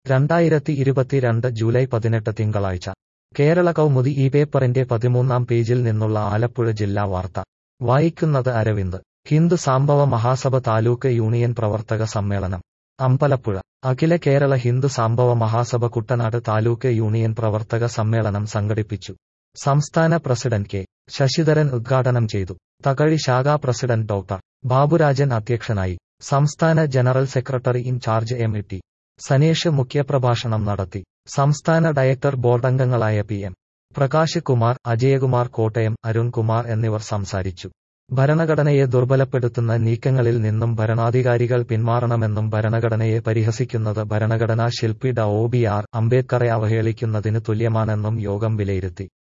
രണ്ടായിരത്തി ഇരുപത്തിരണ്ട് ജൂലൈ പതിനെട്ട് തിങ്കളാഴ്ച കേരള കൗമുദി ഈ പേപ്പറിന്റെ പതിമൂന്നാം പേജിൽ നിന്നുള്ള ആലപ്പുഴ ജില്ലാ വാർത്ത വായിക്കുന്നത് അരവിന്ദ് ഹിന്ദു സാംബവ മഹാസഭ താലൂക്ക് യൂണിയൻ പ്രവർത്തക സമ്മേളനം അമ്പലപ്പുഴ അഖില കേരള ഹിന്ദു സാംബവ മഹാസഭ കുട്ടനാട് താലൂക്ക് യൂണിയൻ പ്രവർത്തക സമ്മേളനം സംഘടിപ്പിച്ചു സംസ്ഥാന പ്രസിഡന്റ് കെ ശശിധരൻ ഉദ്ഘാടനം ചെയ്തു തകഴി ശാഖാ പ്രസിഡന്റ് ഡോക്ടർ ബാബുരാജൻ അധ്യക്ഷനായി സംസ്ഥാന general secretary in charge M T Sanesh മുഖ്യപ്രഭാഷണം നടത്തി സംസ്ഥാന ഡയറക്ടർ ബോർഡംഗങ്ങളായ പി എം പ്രകാശ് കുമാർ അജയകുമാർ കോട്ടയം അരുൺകുമാർ എന്നിവർ സംസാരിച്ചു ഭരണഘടനയെ ദുർബലപ്പെടുത്തുന്ന നീക്കങ്ങളിൽ നിന്നും ഭരണാധികാരികൾ പിന്മാറണമെന്നും ഭരണഘടനയെ പരിഹസിക്കുന്നത് ഭരണഘടനാ ശില്പി ഡ ഒ ബി ആർ അംബേദ്കറെ അവഹേളിക്കുന്നതിന് തുല്യമാണെന്നും യോഗം വിലയിരുത്തി